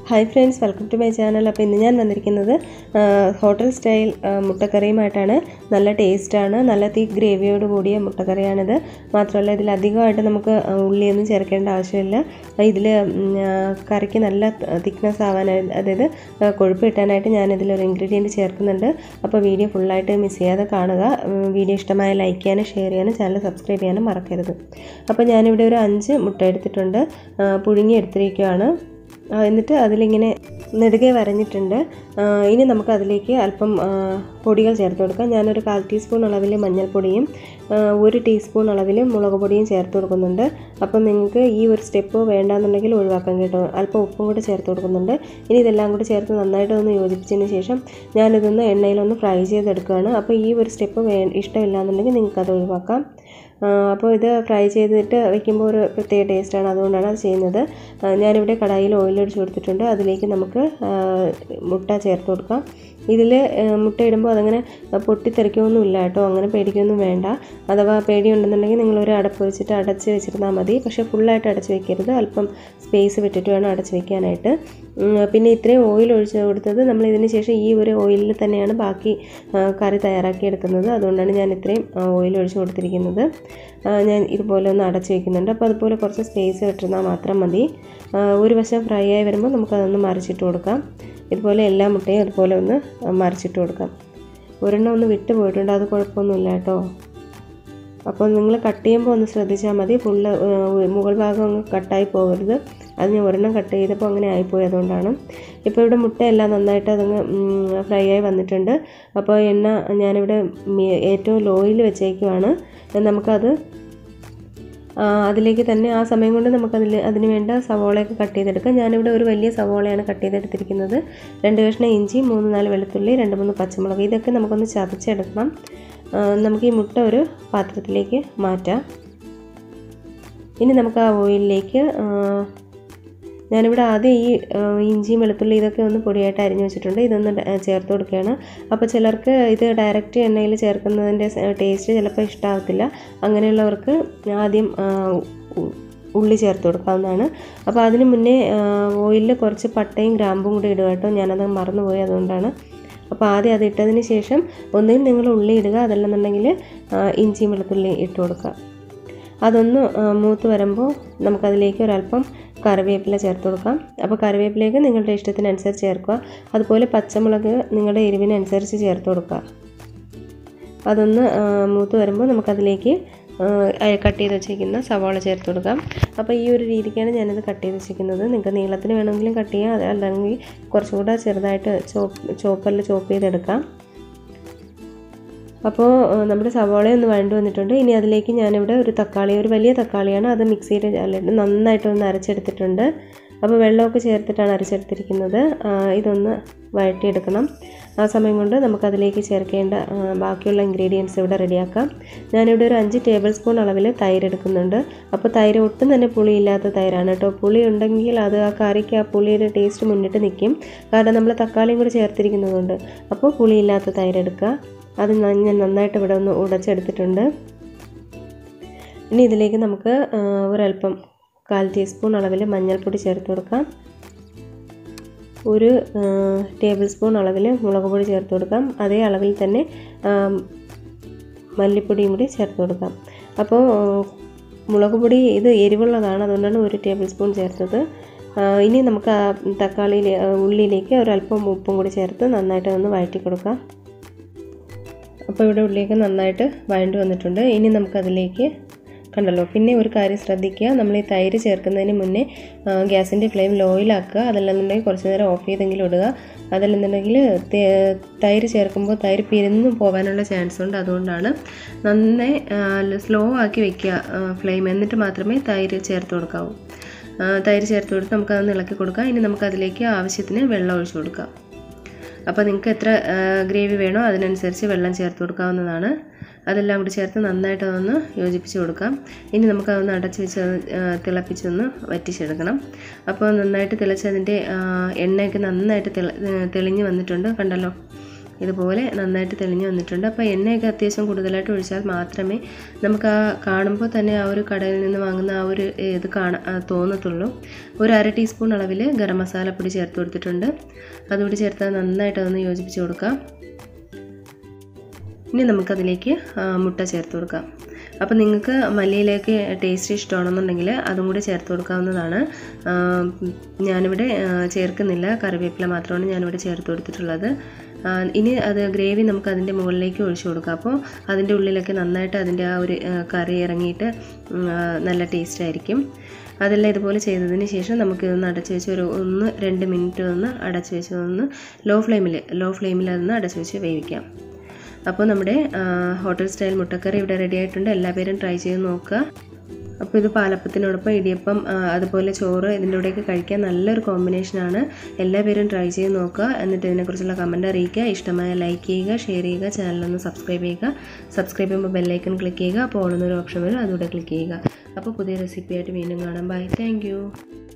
hi friends welcome to my channel അപ്പോൾ ഇന്ന് ഞാൻ വന്നിരിക്കുന്നത് ആ, ഹോട്ടൽ സ്റ്റൈൽ ആ, മുട്ടക്കറിയുമായിട്ടാണ് നല്ല ടേസ്റ്റാണ് നല്ല തീ ഗ്രേവിയോട് കൂടിയ മുട്ടക്കറിയാണിത് മാത്രമല്ല ഇതിൽ അധികമായിട്ട് നമുക്ക് ആ, ഉള്ളിയൊന്നും ചേർക്കേണ്ട ആവശ്യമില്ല ഇതിൽ കറിക്ക് നല്ല തിക്നെസ് ആവാനായിട്ട് അതായത് ആ, കൊഴുപ്പ് കിട്ടാനായിട്ട് ഞാൻ ഇതിലൊരു ഇൻഗ്രീഡിയൻറ്റ് ചേർക്കുന്നുണ്ട് അപ്പോൾ വീഡിയോ ഫുള്ളായിട്ട് മിസ് ചെയ്യാതെ കാണുക ഉം, വീഡിയോ ഇഷ്ടമായ ലൈക്ക് ചെയ്യാനും ഷെയർ ചെയ്യാനും ചാനൽ സബ്സ്ക്രൈബ് ചെയ്യാനും മറക്കരുത് അപ്പോൾ ഞാനിവിടെ ഒരു അഞ്ച് മുട്ട എടുത്തിട്ടുണ്ട് ആ, പുഴുങ്ങി എടുത്തിരിക്കുകയാണ് ആ, എന്നിട്ട് അതിലിങ്ങനെ നെടുകെ വരഞ്ഞിട്ടുണ്ട് ആ, ഇനി നമുക്ക് അതിലേക്ക് അല്പം ആ, പൊടികൾ ചേർത്ത് കൊടുക്കാം ഞാനൊരു കാൽ ടീസ്പൂൺ അളവിൽ മഞ്ഞൾപ്പൊടിയും ആ, ഒരു ടീസ്പൂൺ അളവിൽ മുളക് പൊടിയും ചേർത്ത് കൊടുക്കുന്നുണ്ട് അപ്പം നിങ്ങൾക്ക് ഈ ഒരു സ്റ്റെപ്പ് വേണ്ടാന്നുണ്ടെങ്കിൽ ഒഴിവാക്കാൻ കേട്ടോ അല്പം ഉപ്പും കൂടി ചേർത്ത് കൊടുക്കുന്നുണ്ട് ഇനി ഇതെല്ലാം കൂടി ചേർത്ത് നന്നായിട്ട് ഒന്ന് യോജിപ്പിച്ചതിന് ശേഷം ഞാനിതൊന്ന് എണ്ണയിലൊന്ന് ഫ്രൈ ചെയ്തെടുക്കുകയാണ് അപ്പോൾ ഈ ഒരു സ്റ്റെപ്പ് വേ ഇഷ്ടമില്ലാന്നുണ്ടെങ്കിൽ നിങ്ങൾക്ക് അത് ഒഴിവാക്കാം ആ, അപ്പോൾ ഇത് ഫ്രൈ ചെയ്തിട്ട് വെക്കുമ്പോൾ ഒരു പ്രത്യേക ടേസ്റ്റാണ് അതുകൊണ്ടാണ് അത് ചെയ്യുന്നത് ആ, ഞാനിവിടെ കടായിൽ ഓയിൽ ഒഴിച്ച് കൊടുത്തിട്ടുണ്ട് അതിലേക്ക് നമുക്ക് ആ, മുട്ട ചേർത്ത് കൊടുക്കാം ഇതിൽ മുട്ട ഇടുമ്പോൾ അതങ്ങനെ പൊട്ടിത്തെറിക്കുകയൊന്നും ഇല്ല കേട്ടോ അങ്ങനെ പേടിക്കുകയൊന്നും വേണ്ട അഥവാ പേടിയുണ്ടെന്നുണ്ടെങ്കിൽ നിങ്ങളൊരു അടപ്പ് വെച്ചിട്ട് അടച്ച് വെച്ചിരുന്നാൽ മതി പക്ഷേ ഫുള്ളായിട്ട് അടച്ച് വെക്കരുത് അല്പം സ്പേസ് വിട്ടിട്ട് വേണം അടച്ച് വെക്കാനായിട്ട് ഉം, പിന്നെ ഇത്രയും ഓയിൽ ഒഴിച്ച് കൊടുത്തത് നമ്മൾ ഇതിന് ശേഷം ഈ ഒരു ഓയിലിൽ തന്നെയാണ് ബാക്കി ആ, കറി തയ്യാറാക്കി എടുക്കുന്നത് അതുകൊണ്ടാണ് ഞാൻ ഇത്രയും ഓയിൽ ഒഴിച്ച് കൊടുത്തിരിക്കുന്നത് ആ, ഞാൻ ഇതുപോലെ ഒന്ന് അടച്ച് വെക്കുന്നുണ്ട് അപ്പോൾ അതുപോലെ കുറച്ച് സ്പേസ് വിട്ടിരുന്നാൽ മാത്രം മതി ആ, ഒരു വശം ഫ്രൈ ആയി വരുമ്പോൾ നമുക്കതൊന്ന് മറിച്ചിട്ട് കൊടുക്കാം ഇതുപോലെ എല്ലാ മുട്ടയും അതുപോലെ ഒന്ന് മറിച്ചിട്ട് കൊടുക്കാം ഒരെണ്ണം ഒന്ന് വിട്ട് പോയിട്ടുണ്ട് അത് കുഴപ്പമൊന്നുമില്ല കേട്ടോ അപ്പോൾ നിങ്ങൾ കട്ട് ചെയ്യുമ്പോൾ ഒന്ന് ശ്രദ്ധിച്ചാൽ മതി ഫുള്ള് മുകൾ ഭാഗം അങ്ങ് കട്ടായി പോകരുത് അത് ഞാൻ ഒരെണ്ണം കട്ട് ചെയ്തപ്പോൾ അങ്ങനെ ആയിപ്പോയി അതുകൊണ്ടാണ് ഇപ്പോൾ ഇവിടെ മുട്ടയെല്ലാം നന്നായിട്ട് അതങ്ങ് ഫ്രൈ ആയി വന്നിട്ടുണ്ട് അപ്പോൾ എണ്ണ ഞാനിവിടെ മി- ഏറ്റവും ലോയിൽ വെച്ചേക്കുവാണ് നമുക്കത് ആ, അതിലേക്ക് തന്നെ ആ സമയം കൊണ്ട് നമുക്കതിൽ അതിന് വേണ്ട സവോളയൊക്കെ കട്ട് ചെയ്തെടുക്കാം ഞാനിവിടെ ഒരു വലിയ സവോളയാണ് കട്ട് ചെയ്തെടുത്തിരിക്കുന്നത് രണ്ട് കഷ്ണം ഇഞ്ചി മൂന്ന് നാല് വെളുത്തുള്ളി രണ്ട് മൂന്ന് പച്ചമുളക് ഇതൊക്കെ നമുക്കൊന്ന് ചതച്ചെടുക്കണം ആ, നമുക്ക് ഈ മുട്ട ഒരു പാത്രത്തിലേക്ക് മാറ്റാം ഇനി നമുക്ക് ആ ഓയിലിലേക്ക് ആ, ഞാനിവിടെ ആദ്യം ഈ ആ, ഇഞ്ചിയും വെളുത്തുള്ളി ഇതൊക്കെ ഒന്ന് പൊടിയായിട്ട് അരിഞ്ഞു വെച്ചിട്ടുണ്ട് ഇതൊന്ന് ഡ- ചേർത്ത് കൊടുക്കുകയാണ് അപ്പോൾ ചിലർക്ക് ഇത് ഡയറക്റ്റ് എണ്ണയിൽ ചേർക്കുന്നതിൻ്റെ ടേസ്റ്റ് ചിലപ്പോൾ ഇഷ്ടമാകത്തില്ല അങ്ങനെയുള്ളവർക്ക് ആദ്യം ആ, ഉ- ഉള്ളി ചേർത്ത് കൊടുക്കാവുന്നതാണ് അപ്പോൾ അതിന് മുന്നേ ഓയിലിൽ കുറച്ച് പട്ടയും ഗ്രാമ്പും കൂടി ഇടുക കേട്ടോ ഞാനത് മറന്നുപോയി അതുകൊണ്ടാണ് അപ്പോൾ ആദ്യം അത് ഇട്ടതിന് ശേഷം ഒന്നുകിൽ നിങ്ങൾ ഉള്ളി ഇടുക അതല്ലെന്നുണ്ടെങ്കിൽ ആ, ഇഞ്ചിയും വെളുത്തുള്ളി ഇട്ട് കൊടുക്കുക അതൊന്ന് ആ, മൂത്ത് വരുമ്പോൾ നമുക്കതിലേക്ക് ഒരല്പം കറിവേപ്പില ചേർത്ത് കൊടുക്കാം അപ്പോൾ കറിവേപ്പിലേക്ക് നിങ്ങളുടെ ഇഷ്ടത്തിനനുസരിച്ച് ചേർക്കുക അതുപോലെ പച്ചമുളക് നിങ്ങളുടെ എരിവിനനുസരിച്ച് ചേർത്ത് കൊടുക്കുക അതൊന്ന് ആ, മൂത്ത് വരുമ്പോൾ നമുക്കതിലേക്ക് കട്ട് ചെയ്ത് വെച്ചിരിക്കുന്ന സവാള ചേർത്ത് കൊടുക്കാം അപ്പോൾ ഈ ഒരു രീതിക്കാണ് ഞാനിത് കട്ട് ചെയ്ത് വെച്ചിരിക്കുന്നത് നിങ്ങൾക്ക് നീളത്തിന് വേണമെങ്കിലും കട്ട് ചെയ്യാം അത് അല്ലെങ്കിൽ കുറച്ചുകൂടെ ചെറുതായിട്ട് ചോപ്പ് ചോപ്പറിൽ ചോപ്പ് ചെയ്തെടുക്കാം അപ്പോൾ ആ, നമ്മുടെ സവാള ഒന്ന് വഴണ്ട് വന്നിട്ടുണ്ട് ഇനി അതിലേക്ക് ഞാനിവിടെ ഒരു തക്കാളി ഒരു വലിയ തക്കാളിയാണ് അത് മിക്സിയിൽ അല്ല- നന്നായിട്ടൊന്ന് അരച്ചെടുത്തിട്ടുണ്ട് അപ്പോൾ വെള്ളമൊക്കെ ചേർത്തിട്ടാണ് അരച്ചെടുത്തിരിക്കുന്നത് ആ, ഇതൊന്ന് വഴറ്റിയെടുക്കണം ആ സമയം കൊണ്ട് നമുക്കതിലേക്ക് ചേർക്കേണ്ട ആ, ബാക്കിയുള്ള ഇൻഗ്രീഡിയൻസ് ഇവിടെ റെഡിയാക്കാം ഞാനിവിടെ ഒരു അഞ്ച് ടേബിൾ സ്പൂൺ അളവിൽ തൈര് എടുക്കുന്നുണ്ട് അപ്പോൾ തൈര് ഒട്ടും തന്നെ പുളിയില്ലാത്ത തൈരാണ് കേട്ടോ പുളി ഉണ്ടെങ്കിൽ അത് ആ കറിക്ക് ആ പുളിയുടെ ടേസ്റ്റ് മുന്നിട്ട് നിൽക്കും കാരണം നമ്മൾ തക്കാളിയും കൂടി ചേർത്തിരിക്കുന്നതുകൊണ്ട് അപ്പോൾ പുളിയില്ലാത്ത തൈര് എടുക്കുക അത് ന- ഞാൻ നന്നായിട്ട് ഇവിടെ ഒന്ന് ഉടച്ചെടുത്തിട്ടുണ്ട് ഇനി ഇതിലേക്ക് നമുക്ക് ആ, ഒരല്പം കാൽ ടീസ്പൂൺ അളവിൽ മഞ്ഞൾപ്പൊടി ചേർത്ത് കൊടുക്കാം ഒരു ആ, ടേബിൾ സ്പൂൺ അളവിൽ മുളക് പൊടി ചേർത്ത് കൊടുക്കാം അതേ അളവിൽ തന്നെ ആ, മല്ലിപ്പൊടിയും കൂടി ചേർത്ത് കൊടുക്കാം അപ്പോൾ ആ, മുളക് പൊടി ഇത് എരിവുള്ളതാണ് അതുകൊണ്ടാണ് ഒരു ടേബിൾ സ്പൂൺ ചേർത്തത് ആ, ഇനി നമുക്ക് ആ തക്കാളി ഉള്ളിയിലേക്ക് ഒരല്പം ഉപ്പും കൂടി ചേർത്ത് നന്നായിട്ട് ഒന്ന് വഴറ്റി കൊടുക്കാം അപ്പോൾ ഇവിടെ ഉള്ളിയൊക്കെ നന്നായിട്ട് വഴണ്ട് വന്നിട്ടുണ്ട് ഇനി നമുക്കതിലേക്ക് കണ്ടല്ലോ പിന്നെ ഒരു കാര്യം ശ്രദ്ധിക്കുക നമ്മൾ ഈ തൈര് ചേർക്കുന്നതിന് മുന്നേ ഗ്യാസിൻ്റെ ഫ്ലെയിം ലോയിലാക്കുക അതല്ലെന്നുണ്ടെങ്കിൽ കുറച്ച് നേരം ഓഫ് ചെയ്തെങ്കിലും ഇടുക അതല്ലെന്നുണ്ടെങ്കിൽ തേ- തൈര് ചേർക്കുമ്പോൾ തൈര് പിരിന്നു പോകാനുള്ള ചാൻസ് ഉണ്ട് അതുകൊണ്ടാണ് നന്നായി സ്ലോ ആക്കി വെക്കുക ഫ്ലെയിം എന്നിട്ട് മാത്രമേ തൈര് ചേർത്ത് കൊടുക്കാവൂ ആ, തൈര് ചേർത്ത് കൊടുത്ത് നമുക്കതൊന്ന് ഇളക്കി കൊടുക്കാം ഇനി നമുക്കതിലേക്ക് ആവശ്യത്തിന് വെള്ളം ഒഴിച്ചു കൊടുക്കാം അപ്പോൾ നിങ്ങൾക്ക് എത്ര ഗ്രേവി വേണോ അതിനനുസരിച്ച് വെള്ളം ചേർത്ത് കൊടുക്കാവുന്നതാണ് അതെല്ലാം കൂടി ചേർത്ത് നന്നായിട്ട് അതൊന്ന് യോജിപ്പിച്ച് കൊടുക്കാം ഇനി നമുക്ക് അതൊന്ന് അടച്ച് വെച്ച് അത്, ആ, തിളപ്പിച്ചൊന്ന് വറ്റിച്ചെടുക്കണം അപ്പോൾ നന്നായിട്ട് തിളച്ചതിൻ്റെ ആ, എണ്ണയൊക്കെ നന്നായിട്ട് തിള തെളിഞ്ഞ് വന്നിട്ടുണ്ട് കണ്ടല്ലോ ഇതുപോലെ നന്നായിട്ട് തെളിഞ്ഞ് വന്നിട്ടുണ്ട് അപ്പോൾ എണ്ണയൊക്കെ അത്യാവശ്യം കൂടുതലായിട്ട് ഒഴിച്ചാൽ മാത്രമേ നമുക്ക് ആ കാണുമ്പോൾ തന്നെ ആ ഒരു കടയിൽ നിന്ന് വാങ്ങുന്ന ആ ഒരു ഇത് കാണാൻ തോന്നത്തുള്ളൂ ഒരു അര ടീസ്പൂൺ അളവിൽ ഗരം മസാലപ്പൊടി ചേർത്ത് കൊടുത്തിട്ടുണ്ട് അതുകൂടി ചേർത്ത് നന്നായിട്ട് അതൊന്ന് യോജിപ്പിച്ച് കൊടുക്കാം ഇനി നമുക്കതിലേക്ക് മുട്ട ചേർത്ത് കൊടുക്കാം അപ്പോൾ നിങ്ങൾക്ക് മല്ലിയിലേക്ക് ടേസ്റ്റ് ഇഷ്ടമാണെന്നുണ്ടെങ്കിൽ അതും കൂടി ചേർത്ത് കൊടുക്കാവുന്നതാണ് ഞാനിവിടെ ചേർക്കുന്നില്ല കറിവേപ്പില മാത്രമാണ് ഞാനിവിടെ ചേർത്ത് കൊടുത്തിട്ടുള്ളത് ഇനി അത് ഗ്രേവി നമുക്ക് അതിൻ്റെ മുകളിലേക്ക് ഒഴിച്ചു കൊടുക്കാം അപ്പോൾ അതിൻ്റെ ഉള്ളിലൊക്കെ നന്നായിട്ട് അതിൻ്റെ ആ ഒരു കറി ഇറങ്ങിയിട്ട് നല്ല ടേസ്റ്റ് ആയിരിക്കും അതെല്ലാം ഇതുപോലെ ചെയ്തതിന് ശേഷം നമുക്ക് ഇതൊന്ന് അടച്ചു വെച്ച് ഒരു ഒന്ന് രണ്ട് മിനിറ്റ് ഒന്ന് അടച്ചു വെച്ച് ഒന്ന് ലോ ഫ്ലെയിമിൽ ലോ ഫ്ലെയിമിൽ അതൊന്ന് അടച്ചു വെച്ച് വേവിക്കാം അപ്പോൾ നമ്മുടെ ഹോട്ടൽ സ്റ്റൈൽ മുട്ടക്കറി ഇവിടെ റെഡി ആയിട്ടുണ്ട് എല്ലാ പേരും ട്രൈ ചെയ്ത് നോക്കുക അപ്പോൾ ഇത് പാലപ്പത്തിനോടൊപ്പം ഇടിയപ്പം അതുപോലെ ചോറ് ഇതിൻ്റെ കൂടെയൊക്കെ കഴിക്കാൻ നല്ലൊരു കോമ്പിനേഷനാണ് എല്ലാ പേരും ട്രൈ ചെയ്ത് നോക്കുക എന്നിട്ട് ഇതിനെക്കുറിച്ചുള്ള കമൻറ്റ് അറിയിക്കുക ഇഷ്ടമായ ലൈക്ക് ചെയ്യുക ഷെയർ ചെയ്യുക ചാനലൊന്ന് സബ്സ്ക്രൈബ് ചെയ്യുക സബ്സ്ക്രൈബ് ചെയ്യുമ്പോൾ ബെല്ലൈക്കൺ ക്ലിക്ക് ചെയ്യുക അപ്പോൾ ഓളുന്നൊരു ഓപ്ഷൻ വരും അതുകൂടെ ക്ലിക്ക് ചെയ്യുക അപ്പോൾ പുതിയ റെസിപ്പി ആയിട്ട് വീണ്ടും കാണാം ബൈ താങ്ക്